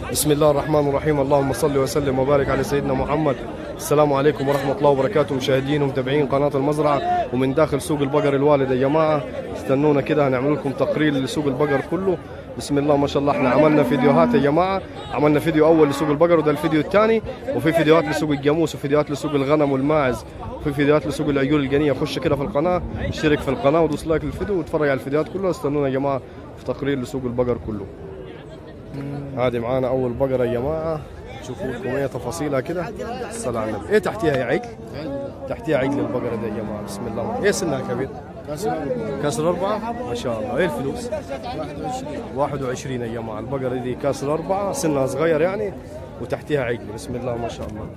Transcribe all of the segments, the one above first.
بسم الله الرحمن الرحيم اللهم صل وسلم وبارك على سيدنا محمد السلام عليكم ورحمة الله وبركاته مشاهدين ومتابعين قناة المزرعة ومن داخل سوق البقر الوالد يا جماعة استنونا كده هنعمل لكم تقرير لسوق البقر كله بسم الله ما شاء الله احنا عملنا فيديوهات يا جماعة عملنا فيديو أول لسوق البقر وده الفيديو الثاني وفي فيديوهات لسوق الجاموس وفيديوهات لسوق الغنم والماعز وفي فيديوهات لسوق العيون الجنية خش كده في القناة اشترك في القناة ودوس لايك للفيديو واتفرج على الفيديوهات كلها استنونا يا جماعة في تقرير لسوق البقر كله هذه معانا اول بقره يا جماعه شوفوا لكم ايه تفاصيلها كده الصلاة على النبي ايه تحتيها يا عجل تحتيها عجل البقره دي يا جماعه بسم الله ايه سنها كبير كسر أربعة ما شاء الله ايه الفلوس 21 يا جماعه البقره دي كسر أربعة سنها صغير يعني وتحتيها عجل بسم الله ما شاء الله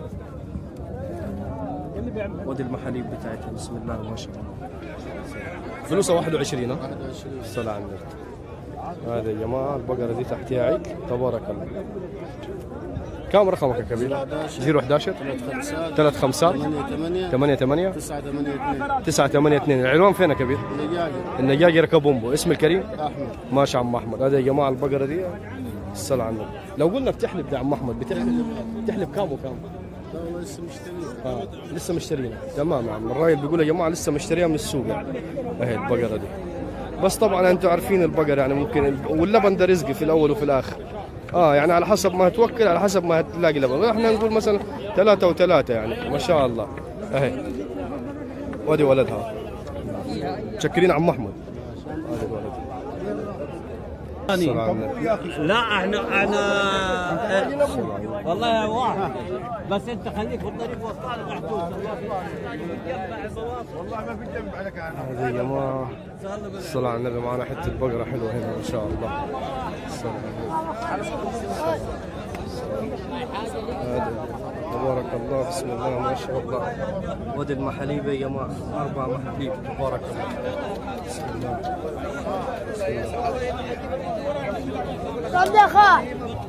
ودي المحاليب بتاعتها بسم الله ما شاء الله فلوسها 21 ها الصلاة على النبي هذا يا جماعة البقرة دي تحتها عيق تبارك الله كم رقمك يا كبير؟ 011 3 خمسات 8 8 9 8 2 9 8 2 العنوان فين يا كبير؟ دقائق النجاج ركبومبو اسم الكريم؟ احمد ماشي عم احمد هذا يا جماعة البقرة دي الصلاة على النبي لو قلنا بتحلب ده عم احمد بتحلب بتحلب كام وكام؟ لا والله لسه مشتري آه. لسه مشترينها تمام يا عم الراجل بيقول يا جماعه لسه مشتريها من السوق يعني اهي البقره دي بس طبعا انتم عارفين البقر يعني ممكن واللبن ده رزق في الاول وفي الاخر اه يعني على حسب ما توكل على حسب ما تلاقي لبن احنا نقول مثلا ثلاثة وثلاثة يعني ما شاء الله اهي وادي ولدها متشكرين عم احمد هذا الولد الصلاة على النبي. لا احنا انا والله واحد بس انت خليك في الطريق وصلنا محدود والله ما في جنب عليك هذه يا جماعة الصلاة على النبي معنا حتة بقرة حلوة هنا ما شاء الله الصلاة على النبي. هذا تبارك الله بسم الله ما شاء الله ودي المحاليب يا جماعة أربع محاليب تبارك الله بسم الله بسم الله صدقها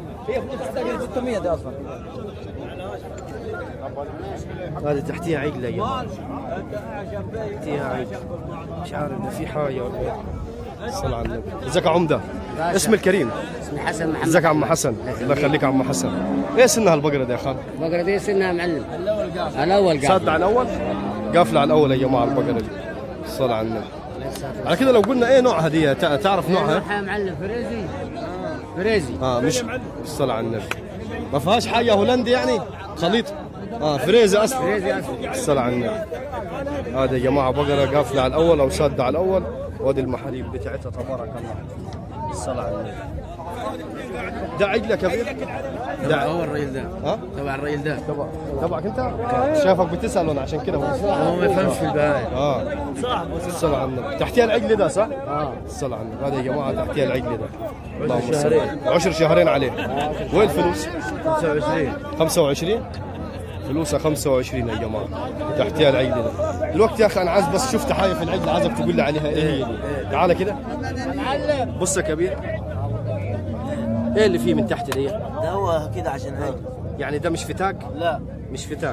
هذه تحتيها عقلة يا جماعة تحتيها عقلة مش عارف إذا في حاجة ولا إيه الصلاة على النبي ازيك يا عمدة اسم الكريم اسمي حسن محمد ازيك يا عم حسن الله يخليك يا عم حسن ايه سنها البقرة دي يا خال البقرة دي سنها معلم الأول قاعد صاد على الاول قافله على الاول يا جماعه البقره دي الصلاه على النبي على كده لو قلنا ايه نوعها دي تع- تعرف نوعها نوعها معلم فريزي فريزي اه مش الصلاه على النبي ما فيهاش حاجه هولندي يعني خليط اه فريزي اصلا فريزي أصلا الصلاه على النبي هذا يا جماعه بقره قافله على الاول او ساده على الاول وادي المحاليب بتاعتها تبارك الله الصلاه على النبي ده عجله كبير ده هو الرجل ده ها تبع الرجل ده تبع تبعك انت شايفك بتسال وانا عشان كده هو ما يفهمش في البهايم اه الصلاة على النبي تحتيها العقل ده صح؟ اه الصلاة على النبي هذا يا جماعة تحتيها العقل ده اللهم صل على- عشر شهرين عليه وين الفلوس؟ 25 25 فلوسها 25 يا جماعة تحتيها العقل ده الوقت يا اخي انا عايز بس شفت حاجة في العقل عايزك تقول لي عليها ايه هي دي تعال كده بص يا كبير ايه اللي فيه من تحت دي؟ ده هو كده عشان هاي يعني ده مش فتاك؟ لا مش فتاك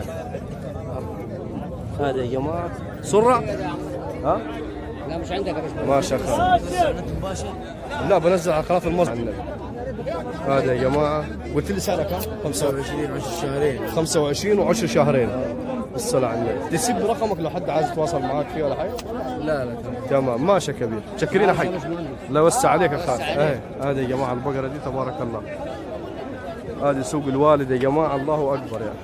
هذا يا جماعة سرة ها؟ لا مش عندك يا باشا ما شاء الله لا بنزل على قناه المصر عن النبي هذا يا جماعه قلت لي سعرها كم؟ 25 20 10 شهرين 25 و10 شهرين الصلاة على النبي تسيب لي رقمك لو حد عايز يتواصل معاك فيه ولا حاجه؟ لا لا تمام تمام ماشي يا كبير شكرين يا حي الله يوسع عليك يا خال ايه هذا يا جماعه البقره دي تبارك الله هذه سوق الوالد يا جماعه الله اكبر يعني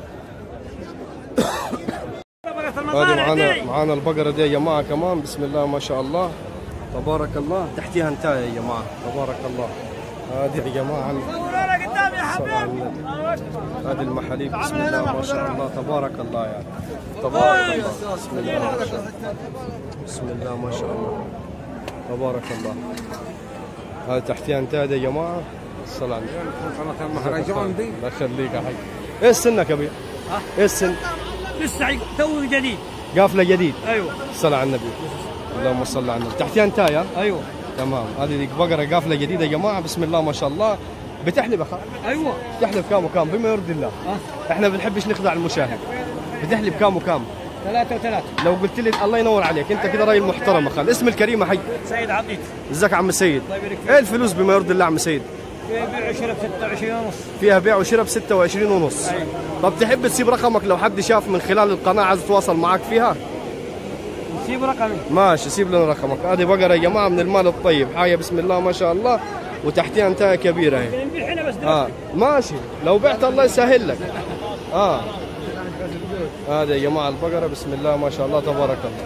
هذه معانا معانا البقره دي يا جماعه كمان بسم الله ما شاء الله تبارك الله تحتيها انتايه يا جماعه تبارك الله هذه يا جماعه صلى على النبي. هذه المحاليب بسم الله ما شاء الله تبارك الله يعني تبارك الله بسم الله ما شاء الله بسم الله ما شاء الله تبارك الله هذا تحتيها انتايه يا جماعه الصلاة على النبي المهرجان دي الله يخليك يا حي ايه السن يا كبير؟ ايه السن؟ لسه عق- تو جديد قافله جديد ايوه الصلاة على النبي اللهم صل على النبي تحتيها انتايه ايوه تمام هذه ديك بقره قافله جديده يا جماعه بسم الله ما شاء الله بتحلب يا خال ايوه بتحلب كام وكام بما يرضي الله احنا ما بنحبش نخدع المشاهد بتحلب كام وكام ثلاثة وثلاثة لو قلت لي الله ينور عليك انت كده راجل محترم يا خال اسم الكريم يا حي سيد عطيت ازيك يا عم سيد الله يبارك فيك ايه الفلوس بما يرضي الله يا عم سيد في بيع وشرب 26 ونص فيها بيع وشراء ب 26 ونص طب تحب تسيب رقمك لو حد شاف من خلال القناه عايز يتواصل معك فيها سيب رقمي ماشي سيب لنا رقمك هذه بقره يا جماعه من المال الطيب حاجه بسم الله ما شاء الله وتحتها انتهى كبيره هي نبيع هنا بس اه ماشي لو بعت الله يسهل لك اه هذا يا جماعه البقره بسم الله ما شاء الله تبارك الله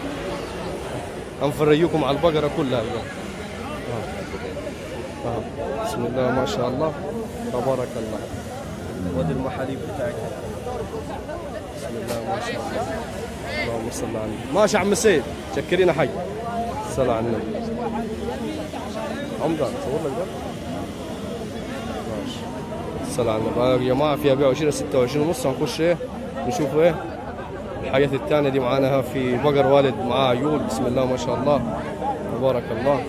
هنفرجيكم على البقره كلها اليوم آه. آه. بسم الله ما شاء الله تبارك الله ودي المحاليب بتاعتها بسم الله ما شاء الله اللهم صل على النبي ماشي عم سيد شكرينا حي صل على النبي عمدان صور لك ده ماشي صل على النبي آه يا جماعه فيها بيع وشراء 26 ونص هنخش ايه نشوف ايه الحياة الثانية دي معانا في بقر والد معاه عيول بسم الله ما شاء الله تبارك الله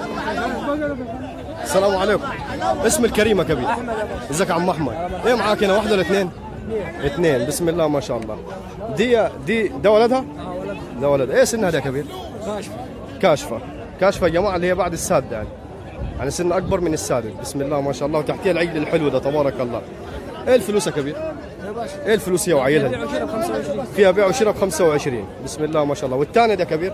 السلام عليكم اسم الكريم يا كبير ازيك يا عم احمد ايه معاك هنا واحده ولا اثنين اثنين بسم الله ما شاء الله دي دي ده ولدها ده ولدها ايه سنها ده يا كبير كاشفه كاشفه يا جماعه اللي هي بعد السادة يعني يعني سن اكبر من السادس بسم الله ما شاء الله وتحتيها العجل الحلو ده تبارك الله ايه الفلوس يا كبير ايه الفلوس هي وعيلها دي؟ فيها بيع وشراء ب 25 بسم الله ما شاء الله والثاني ده كبير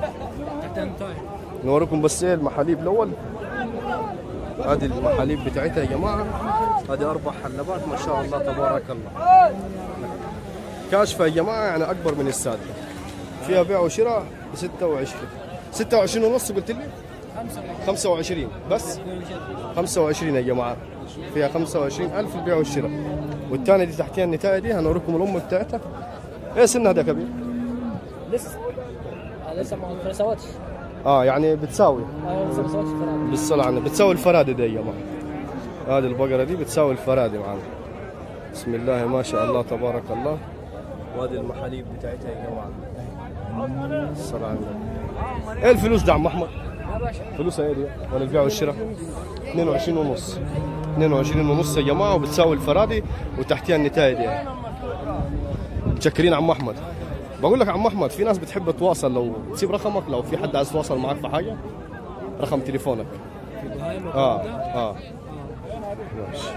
نوريكم بس ايه المحاليب الاول هذه المحاليب بتاعتها يا جماعه هذه اربع حلبات ما شاء الله تبارك الله كاشفه يا جماعه يعني اكبر من السادة فيها بيع وشراء ب 26 26 ونص قلت لي 25 بس 25 يا جماعه فيها 25 ألف البيع والشراء والثانيه دي تحتها النتايه دي هنوريكم الام بتاعتها ايه سنها ده كبير لسه لسه ما خلصواتش اه يعني بتساوي لسه ما خلصواتش الفراد بالصلاة على النبي بتساوي الفرادة دي يا جماعة هذه البقرة دي بتساوي الفرادة معنا بسم الله ما شاء الله تبارك الله وهذه المحاليب بتاعتها يا جماعة الصلاة على النبي ايه الفلوس ده عم احمد؟ فلوسها ايه دي؟ ولا البيع والشراء؟ 22 ونص 22 ونص يا جماعة وبتساوي الفرادة وتحتها النتاية دي متشكرين عم احمد بقول لك عم احمد في ناس بتحب تواصل لو تسيب رقمك لو في حد عايز يتواصل معك في حاجه رقم تليفونك اه اه ماشي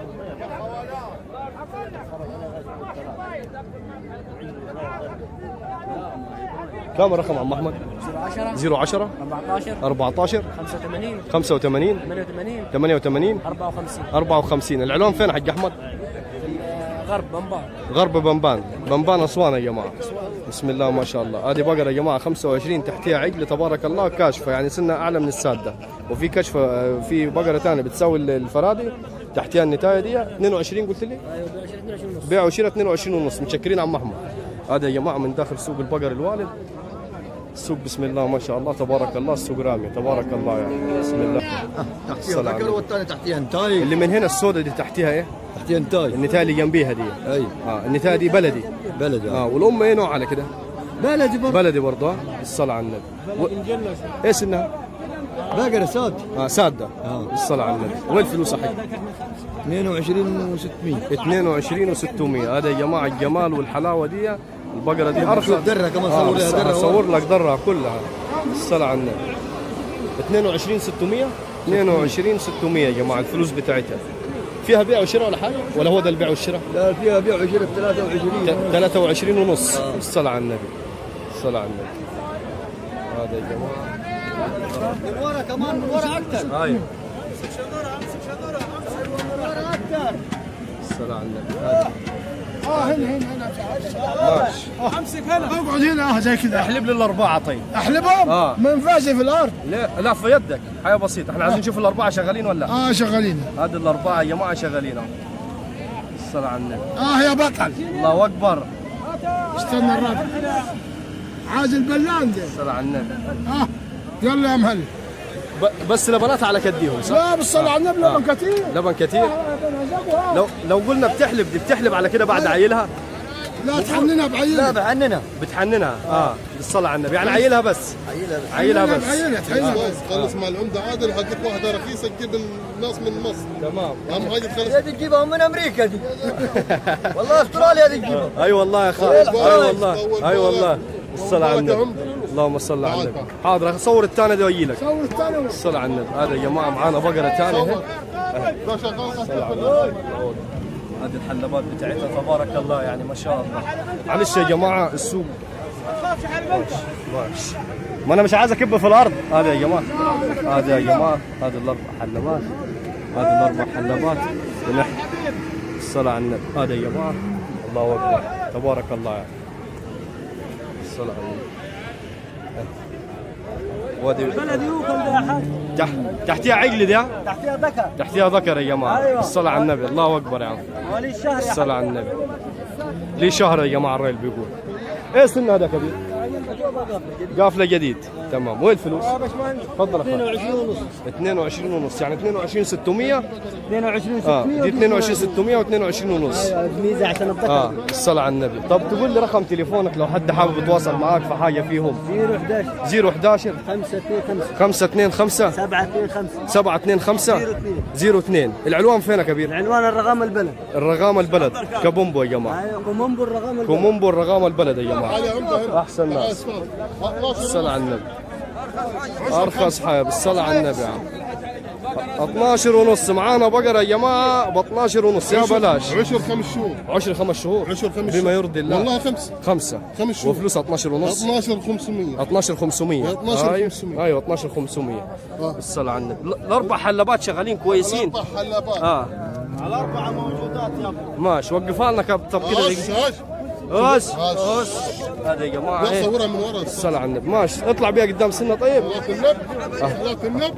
كم الرقم عم احمد 10 010 14 14 85 85 88 88 54 54 العلوم فين حق احمد غرب بنبار غرب بنبان بنبان اسوان يا جماعه بسم الله ما شاء الله هذه بقره يا جماعه 25 تحتها عجل تبارك الله كاشفه يعني سنها اعلى من الساده وفي كشفه في بقره ثانيه بتساوي الفرادي تحتها النتايه دي 22 قلت لي ايوه 22 ونص بيع وشراء 22 ونص متشكرين عم احمد هذا يا جماعه من داخل سوق البقر الوالد السوق بسم الله ما شاء الله تبارك الله السوق رامي تبارك الله يعني بسم الله تحتيها السلام ذكر والثاني تحتيها انتاي اللي من هنا السوداء دي تحتها ايه تحتيها انتاي النتايه اللي جنبيها دي اي اه النتايه دي بلدي بلد اه والام ايه نوع على كده بلدي برضه بلدي برضه آه. الصلاة على النبي و... ايه سنها؟ باقر ساد اه سادة آه. الصلاة على النبي وين الفلوس حق 22 و600 22 و600 هذا يا جماعة الجمال والحلاوة دي البقرة دي أرخص شوف درها كمان آه صور لها بس درها صور لك درها كلها الصلاة على النبي 22 600 22 600 يا جماعة الفلوس بتاعتها فيها بيع وشراء ولا حاجة ولا هو ده البيع والشراء؟ لا فيها بيع وشراء 23 ت- 23 ونص الصلاة على النبي الصلاة على النبي هذا يا جماعة من ورا كمان من ورا اكثر ايوه الصلاة على النبي هذا. اه هنا هنا هنا ماشي امسك هنا اقعد هنا اه زي كذا احلب لي الأربعة طيب احلبهم آه. ما ينفعش في الارض لا لا في يدك حاجة بسيطة احنا عايزين نشوف الأربعة شغالين ولا لا اه شغالين هذه الأربعة يا جماعة شغالين اهو الصلاة على النبي اه يا بطل الله أكبر استنى الرابع عايز البلان ده الصلاة على النبي اه يلا يا مهل ب- بس لبنات على كديهم صح؟ لا بالصلاة على النبي لبن كثير لبن كثير لو لو قلنا بتحلب دي بتحلب على كده بعد عيلها لا تحننها لا بعينها بعننا بتحننها اه بالصلاة على النبي يعني عيلها بس عيلها بس بعينها تحننها خلاص خلص مع العمده عادل حدك واحده رخيصه تجيب الناس من مصر تمام اهم حاجه تخلص هذه تجيبها من امريكا دي والله استراليا دي تجيبها اي والله يا خالد اي والله اي والله الصلاة على النبي اللهم صل على النبي حاضر صور الثاني ده واجي لك صور الثاني الصلاة على النبي هذا يا جماعة معانا بقرة ثانية ده شغال صلى على غسيل النبي. هذه الحلبات بتاعتها تبارك الله يعني ما شاء الله معلش يا جماعه السوق ماشي ماشي ما انا مش عايز اكب في الارض هذا يا جماعه هذا يا جماعه هذه الاربع حلبات هذه الاربع حلبات ونحن الصلاه على النبي هذا يا جماعه الله اكبر تبارك الله يعني الصلاه على النبي وادي بلدي يوكل يا حاج تحت تحتيها عقل دي ها؟ تحتيها ذكر تحتيها ذكر يا جماعه أيوة. الصلاه على النبي الله اكبر يا عم ولي الشهر يا حاج الصلاة على النبي ليه شهر يا جماعة الرجل بيقول ايه سن هذا كبير قافلة جديد تمام وين الفلوس تفضل يا أخوي. 22 ونص يعني 22 600 22 اه دي 22 600 و22 ونص ميزه عشان الذكر اه الصلاة على النبي طب تقول لي رقم تليفونك لو حد حابب يتواصل معاك في حاجة فيهم 011 011 5 2 5 525 7 2 5 725 02 العنوان فين يا كبير؟ عنوان الرقم البلد الرغام البلد كبومبو يا جماعة ايوه كومومبو الرقم البلد كومومبو الرغام البلد يا جماعة علي عمده هنا أحسن ناس اسفل الصلاة على النبي أرخص حاجة بالصلاة على النبي يا عم 12 ونص معانا بقرة يا جماعة ب 12 ونص يا بلاش عشر خمس شهور عشر خمس شهور عشر خمس بما شهور. يرضي الله والله خمسة خمسة خمس شهور. وفلوسها 12 ونص 12 500 12 500 12 أيوة. 500. ايوه 12 500 بالصلاة على النبي ال- الأربع حلبات شغالين كويسين اربع حلبات اه الاربعه موجودات يابا ماشي وقفها لنا كب- طب كده هاش هاش بس هاش هذا يا جماعة لا إيه صورها من ورا الصلاة على النبي ماشي اطلع بيها قدام سنة طيب صلاة النبي صلاة النبي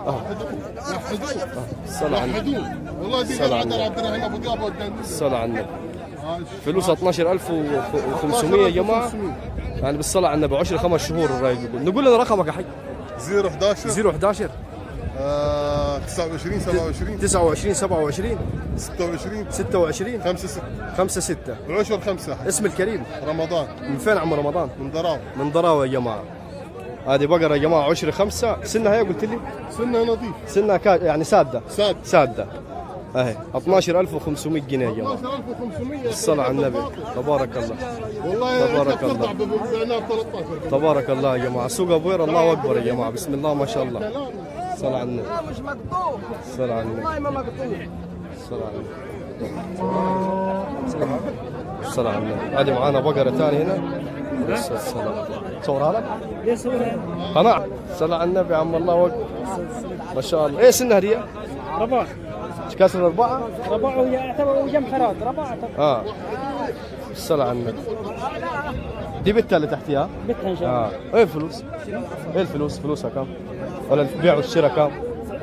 وحدوه الصلاة على النبي وحدوه والله دي صلاة على قاعد عبد الرحيم ابو دياب والدندس الصلاة على النبي فلوسها 12500 يا جماعة يعني بالصلاة على النبي 10 خمس شهور الراجل يقول نقول لنا رقمك يا حي 011 011 آه، 29 27 29 27 26 26 5 6 5 6 عشر 5 اسم الكريم رمضان من فين عم رمضان؟ من دراو من ضراوة يا جماعة هذه بقرة يا جماعة 10 5 سنها هي قلت لي سنة نظيف سنها كا يعني سادة ساد سادة اهي 12500 جنيه يا جماعة 12500 الصلاة على النبي تبارك الله والله تبارك أنت الله. بترضع بعناه ب 13 تبارك الله يا جماعة سوق أبو قير الله أكبر يا جماعة بسم الله ما شاء الله صلاة على النبي مش مقطوع صلاة على النبي والله ما مقطوع الصلاة على النبي الصلاة على النبي هذه معانا بقرة ثانية هنا بس الصلاة صورها لك؟ ليه صورها؟ قناع الصلاة على النبي يا عم الله أكبر ما شاء الله ايه سنها دي؟ رباح كسر أربعة؟ رباح وهي يعتبر جنب خراط رباح اه الصلاة على النبي دي بنتها اللي تحتيها؟ بتها ان شاء الله اه ايه الفلوس؟ ايه الفلوس؟ فلوسها كم؟ ولا البيع والشراء كم؟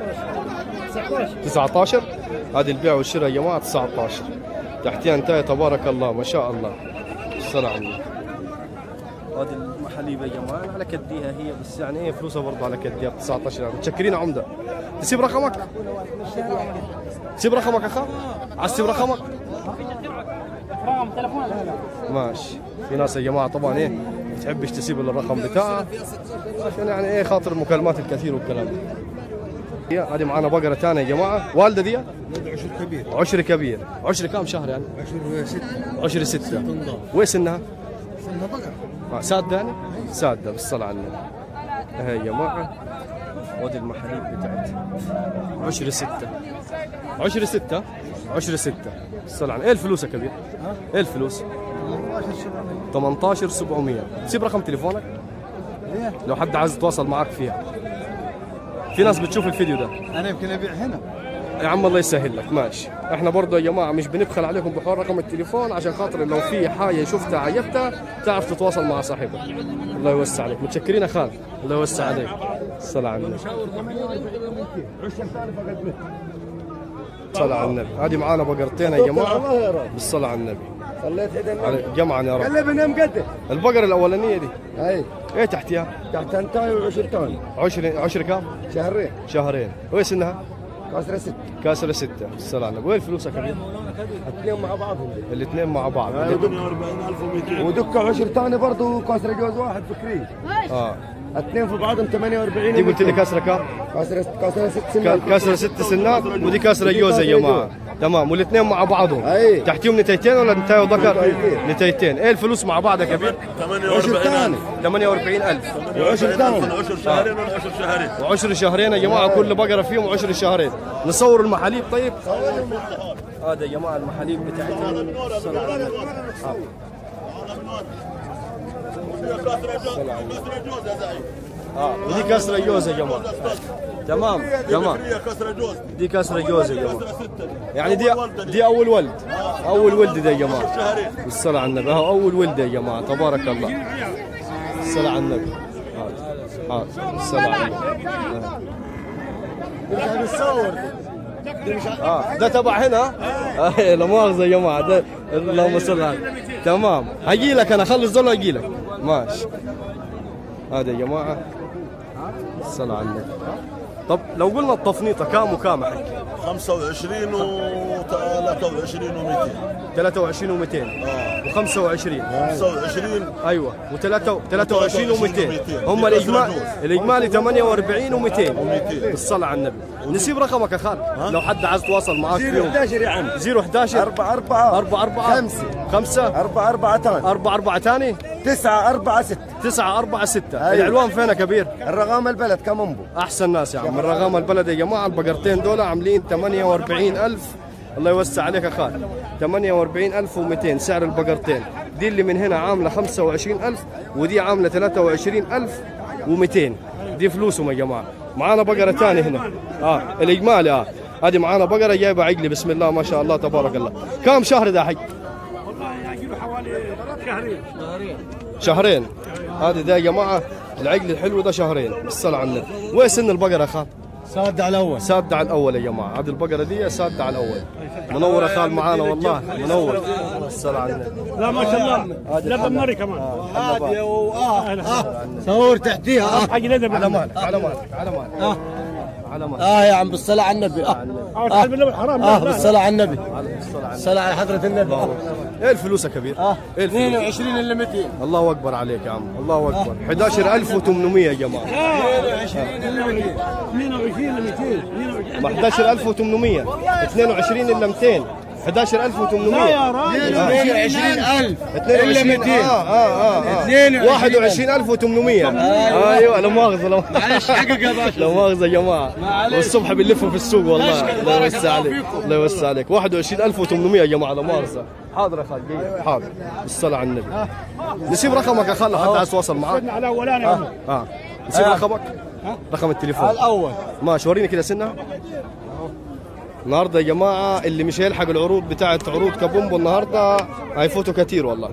19 هذه البيع والشراء يا جماعه 19 تحتها انتهى تبارك الله ما شاء الله الصلاة على النبي هذه المحاليب يا جماعه على كديها هي بس يعني ايه فلوسها برضه على كديها ب 19 يعني متشكرين يا عمده تسيب رقمك؟ تسيب رقمك يا اخا؟ عايز تسيب رقمك؟ رقم تليفون ماشي في ناس يا جماعه طبعا ايه بتحبش تسيب إلا الرقم بتاعها عشان يعني ايه خاطر المكالمات الكثير والكلام ده هي هذه معانا بقره ثانيه يا جماعه والده دي عشر كبير عشر كبير عشر كم شهر يعني عشر ستة عشر ستة وين سنها؟ سنة بقر آه سادة يعني؟ سادة بالصلاة على النبي هاي يا جماعة ودي المحاليب بتاعتها عشر ستة عشر ستة عشر ستة بالصلاة على ايه الفلوس يا كبير؟ ايه الفلوس؟ 18 700 سيب رقم تليفونك لو حد عايز يتواصل معك فيها في ناس بتشوف الفيديو ده أنا يمكن أبيع هنا يا عم الله يسهل لك ماشي احنا برضه يا جماعه مش بنبخل عليكم بحوار رقم التليفون عشان خاطر لو في حاجه شفتها عجبتها تعرف تتواصل مع صاحبها الله يوسع عليك متشكرين يا خال الله يوسع عليك الصلاة على النبي الصلاة على النبي هذه معانا بقرتين يا جماعه بالصلاة على النبي خليت ايدين على جمعا يا رب قال بنام قده البقرة الأولانية دي اي ايه تحتها؟ تحت انتاي وعشر تاني عشر عشر كام؟ شهرين شهرين وين سنها؟ كسرة ستة كاسرة ستة الصلاة على النبي وين الفلوس يا كبير؟ اثنين مع بعضهم دي. الاثنين مع بعض ودك عشر تاني برضه كسرة جوز واحد فكري اه اثنين في بعضهم 48 دي قلت لي كسره كام؟ كسرة كسرة ست سنين ك- كسره ست سنات ودي كسره يوزه يا جماعه تمام والاثنين مع بعضهم أي. تحتيهم نتايتين ولا نتاي وذكر؟ نتايتين. نتايتين ايه الفلوس مع بعض يا كبير؟ عشر ثاني 48000 وعشر ثاني عشر شهرين ولا عشر شهرين وعشر شهرين يا جماعه كل بقره فيهم عشر شهرين نصور المحاليب طيب هذا يا جماعه المحاليب بتاعتنا الصلاة على النبي. اه ودي كسره جوز يا جماعه تمام تمام كسر جوز دي كسره جوز يا جماعه يعني دي دي اول ولد اول ولد ده يا جماعه الصلاه على النبي اهو اول ولد يا جماعه تبارك الله الصلاه على النبي حاضر حاضر الصلاه على النبي اه ده تبع هنا اه لا مؤاخذه يا جماعه ده اللهم صل على تمام هجي لك انا خلص دول هجي لك ماشي هذا يا جماعه الصلاه على النبي طب لو قلنا التفنيطه كام وكام يا حاج 25 و 23 و200 23 و200 و25 25 ايوه و23 و200 هم الاجمالي الاجمالي 48 و200 بالصلاه على النبي نسيب رقمك يا خالد لو حد عايز يتواصل معاك فيهم 11 يا عم 011 4 4 4 4 خمسة. 5 4 4 8 4 4 ثاني 9 4 6 9 4 6 أيوة. العنوان فين يا كبير؟ الرغام البلد كمنبو احسن ناس يا عم من رغام البلد يا جماعه البقرتين دول عاملين 48000 الله يوسع عليك يا خالد 48200 سعر البقرتين دي اللي من هنا عامله 25000 ودي عامله 23200 دي فلوسهم يا جماعه معانا بقره ثانيه هنا اه الاجمالي اه هذه معانا بقره جايبه عقلي بسم الله ما شاء الله تبارك الله كم شهر ده حج شهرين هذه ده يا جماعه العقل الحلو ده شهرين بالصلاه على النبي وين سن البقره يا خال صاد على الاول سادة على الاول يا جماعه هذه البقره دي سادة على الاول منور يا خال معانا والله منور الصلاه على النبي لا ما شاء الله لبن مري كمان هادية واه اه صور تحتيها اه حاجه لازم على مالك على مالك على مالك على مالك اه يا عم بالصلاة على النبي اه عاوز حلب اللبن حرام اه لا لا بالصلاة على النبي على الصلاه على الصلاة على حضرة النبي ايه الفلوس يا كبير؟ اه ايه الفلوس؟ 22 الا 200 الله اكبر عليك يا عم الله اكبر 11800 يا جماعه 22 الا 200 ما 11800 22 الا 200 11800 لا يا راجل 22000 22 الا 200 اه اه اه 22,000. 21800 ايوه لا مؤاخذه لا معلش حقك يا باشا لا مؤاخذه يا جماعه معلش. والصبح بنلفوا في السوق والله أشكر، الله بارك يوسع الله عليك فيكم. الله يوسع عليك 21800 يا جماعه لا مؤاخذه حاضر يا خالد جاي. حاضر بالصلاه على النبي نسيب رقمك يا خالد لو حد عايز يتواصل معاك على الاولاني يا عم. اه نسيب رقمك رقم التليفون الاول ماشي وريني كده سنه النهارده يا جماعه اللي مش هيلحق العروض بتاعت عروض كابومبو النهارده هيفوتوا كتير والله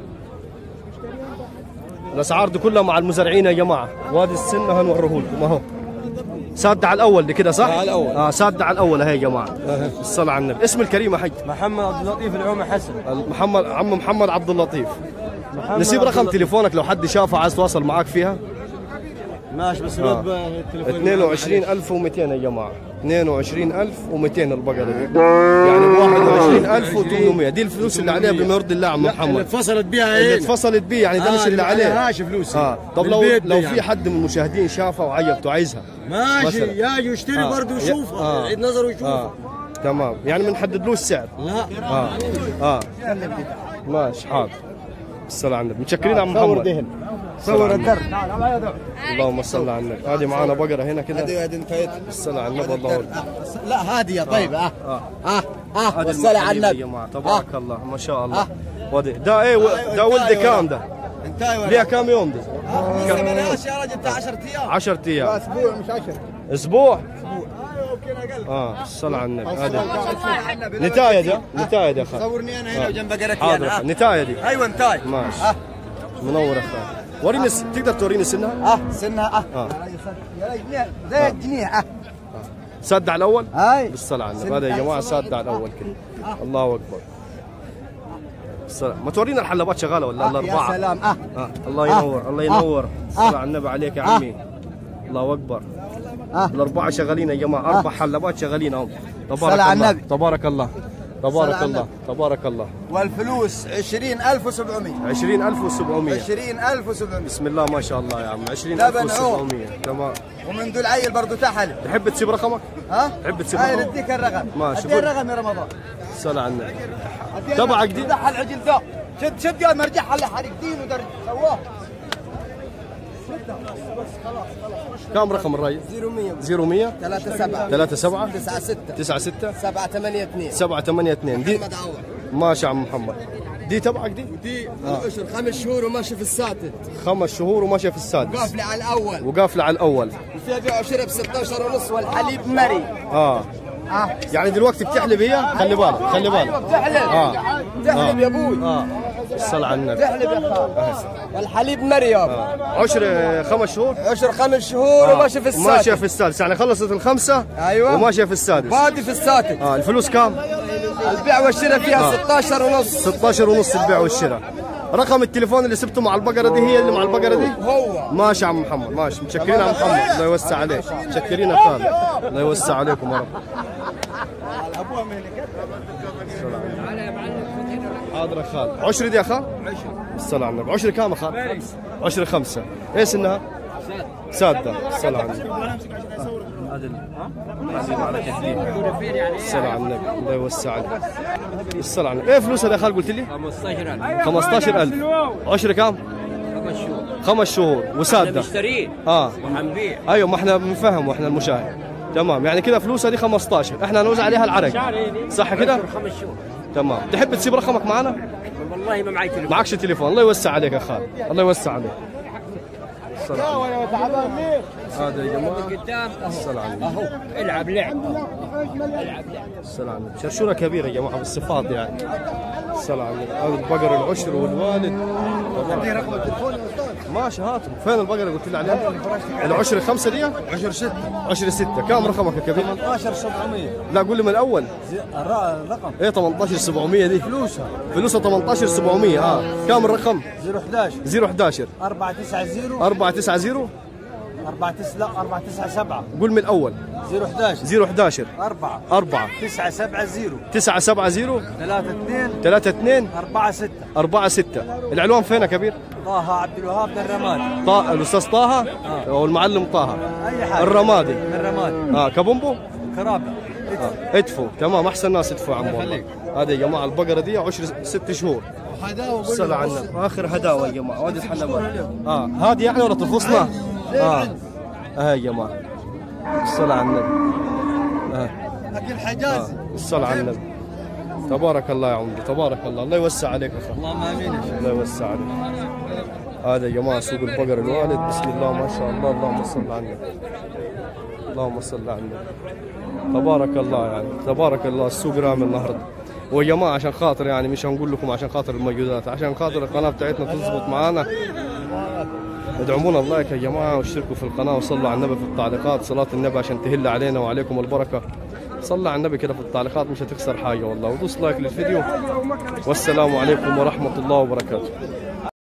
الاسعار دي كلها مع المزارعين يا جماعه وادي السنه هنوريه لكم اهو ساد على الاول دي كده صح؟ على الأول. اه ساد على الاول اهي يا جماعه الصلاه على النبي اسم الكريم يا حج محمد عبد اللطيف العومي حسن محمد عم محمد عبد اللطيف محمد نسيب عبد رقم اللطيف. تليفونك لو حد شافه عايز يتواصل معاك فيها ماشي بس آه. الواد بقى التليفون 22200 يا جماعه 22200 البقره دي يعني ب 21800 دي الفلوس اللي عليها بما يرضي الله عم اللي محمد اتفصلت بيها اللي ايه اتفصلت بيه يعني ده مش اللي عليه هاش فلوسي اه طب لو بالبيت لو دي في يعني. حد من المشاهدين شافها وعيبته عايزها ماشي مثلاً. ياجي يشتري آه. برضه يا- ويشوفها آه. يعيد نظره ويشوفها اه تمام يعني بنحدد له السعر لا اه اه ماشي حاضر الصلاة على النبي متشكرين عم محمد صور الدرب اللهم صل على النبي هذه معانا بقرة هنا كده هذه هذه انتهت الصلاة على النبي الله أكبر. لا هادية طيب اه اه اه اه هذا والصلاة على المحليب يا النبي جماعة تبارك الله ما شاء الله ودي ده ايه و- ده ولد كام ده؟ انتهى ليها كام يوم ده؟ ماشي يا راجل بتاع 10 ايام 10 ايام اسبوع مش 10 اسبوع اه الصلاة على النبي هذا نتاية ده نتاية ده خالد صورني انا هنا وجنب بقرتي حاضر انا نتاية دي ايوه انتهى ماشي منور يا خالد وريني الس- تقدر توريني سنها؟ اه سنها اه اه زي الجنيه اه سد على الاول؟ هاي بالصلاة على النبي هذا يا جماعة سد على الاول كده الله اكبر الصلاة ما تورينا الحلبات شغالة ولا يا الأربعة؟ سلام اه آه. الله ينور الله ينور الصلاة على النبي عليك يا عمي الله أكبر آه. الأربعة شغالين يا جماعة أربع حلبات شغالين أهم تبارك صلاة على الله النبي. تبارك الله تبارك صل على الله تبارك الله والفلوس 20700 20700 20700 بسم الله ما شاء الله يا عم لبن 20700 تمام ومن ذو العيل برضه تحل تحب تسيب رقمك؟ ها؟ تحب تسيب هاي رقم؟ نديك الرقم ماشي، ادي قول. الرقم يا رمضان صل على النبي أدي تبعك الرقم. دي؟ فتح العجل ذا شد شد يا مرجع اللي حرق دين ودر سواه كم رقم الرأي؟ 0100 0100 3 7 37 9 6 96 7 8 2 782 دي محمد عوض ماشي عم محمد دي تبعك دي دي الاشهر خمس شهور وماشي في الساتر خمس شهور وماشيه في السادس قافله على الاول وقافله على الاول وفيها بيع وشراء ب 16 ونص والحليب مري اه اه يعني دلوقتي بتحلب هي خلي بالك خلي بالك ايوه بتحلب آه. بتحلب يا ابوي اه الصلاة على النبي بتحلب يا خال والحليب مري يابا عشر آه، خمس شهور عشر خمس شهور وماشي في ماشيه الساتر في السادس يعني خلصت الخمسه أيوة. وماشيه في السادس بادي في الساتر اه الفلوس كام؟ البيع والشراء فيها 16 ونص 16 ونص البيع والشراء رقم التليفون اللي سبته مع البقره دي هي اللي مع البقره دي هو ماشي يا عم محمد ماشي متشكرين يا عم محمد الله يوسع عليك متشكرين يا خالد الله يوسع عليكم يا رب حاضر يا خالد عشرة دي يا خال الصلاة على النبي عشرة كام يا خال عشرة خمسة ايش انها سادة الصلاة على النبي الصلاة على النبي الله يوسع عليك الصلاة على النبي ايه فلوسها يا خال قلت لي 15000 15000 عشرة كام خمس شهور خمس شهور وسادة مشترين اه وحنبيع ايوه ما احنا بنفهم واحنا المشاهد تمام يعني كده فلوسها دي 15 احنا هنوزع عليها العرق صح كده خمس شهور تمام تحب تسيب رقمك معنا والله ما معي تليفون معكش تليفون الله يوسع عليك يا خالد الله يوسع عليك هذا يا جماعه قدام الصلاة على النبي اهو العب لعب الصلاة على النبي شرشورة كبيرة يا جماعة بالصفات يعني الصلاة على النبي هذا البقر العشر والوالد ماشي هاتوا فين البقرة قلت لي عليها؟ العشر خمسة دي؟ عشر ستة عشر ستة كم رقمك يا كبير؟ 18 700 لا قول لي من الأول الرقم ايه 18 700 دي فلوسها فلوسها 18 700 اه كم الرقم 011 011 490 490 49 لا 497 قول من الاول 011 011 4 4 970 970 32 32 4 6 4 6 العنوان فين يا كبير؟ طه عبد الوهاب بن الرماد طه الاستاذ طه او المعلم طه اي حاجه الرمادي الرماد اه كابومبو كرابه آه. ادفوا تمام احسن ناس ادفوا يا عم والله هذه يا جماعه البقره دي 10 ست شهور الصلاة على النبي اخر هداوه يا جماعه وادي الحلبات اه هذه يعني ولا تفصنا؟ اه اه يا جماعه الصلاة على النبي اه لكن حجازي الصلاة على النبي تبارك الله يا عمري تبارك الله الله يوسع عليك يا اخي اللهم امين الله يوسع عليك هذا يا جماعه سوق البقر الوالد بسم الله ما شاء الله اللهم صل على النبي اللهم صل على النبي تبارك الله يعني تبارك الله السوق رامي النهارده ويا جماعه عشان خاطر يعني مش هنقول لكم عشان خاطر الموجودات عشان خاطر القناه بتاعتنا تظبط معانا ادعمونا بلايك يا جماعه واشتركوا في القناه وصلوا على النبي في التعليقات صلاه النبي عشان تهل علينا وعليكم البركه صلى على النبي كده في التعليقات مش هتخسر حاجه والله ودوس لايك للفيديو والسلام عليكم ورحمه الله وبركاته